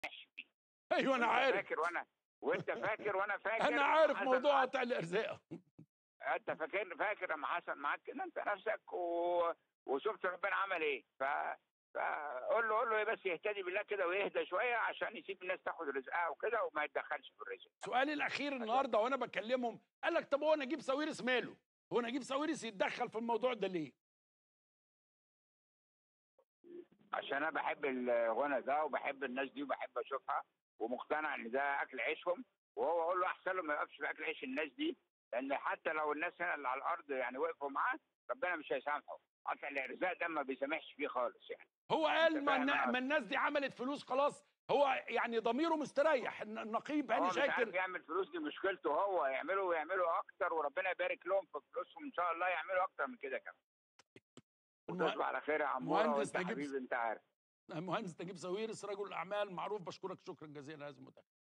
فيه ايوه انا وأنت عارف فاكر وانا وانت فاكر وانا فاكر انا عارف حصل موضوع معاك- قطع الارزاق انت فاكر فاكر لما حصل معاك كده انت نفسك و... وشفت ربنا عمل ايه ف فقول له قول له إيه بس يهتدي بالله كده ويهدى شويه عشان يسيب الناس تاخد رزقها وكده وما يتدخلش في الرزق سؤالي الاخير النهارده وانا بكلمهم قال لك طب هو نجيب ساويرس ماله هو نجيب ساويرس يتدخل في الموضوع ده ليه عشان انا بحب الغنى ده وبحب الناس دي وبحب اشوفها ومقتنع ان ده اكل عيشهم وهو اقول له احسن له ما يقفش في اكل عيش الناس دي لان حتى لو الناس هنا اللي على الارض يعني وقفوا معاه ربنا مش هيسامحه قطع الارزاق ده ما بيسامحش فيه خالص يعني هو قال أنت ما, فاهم النا- أنا. ما الناس دي عملت فلوس خلاص هو يعني ضميره مستريح الن- النقيب هو هاني مش عارف شاكر يعمل فلوس دي مشكلته هو يعملوا ويعملوا اكتر وربنا يبارك لهم في فلوسهم ان شاء الله يعملوا اكتر من كده كمان وتصبح على خير يا عموره مهندس وانت نجيب حبيبي انت عارف مهندس نجيب ساويرس رجل اعمال معروف بشكرك شكرا جزيلا هذا المتابعة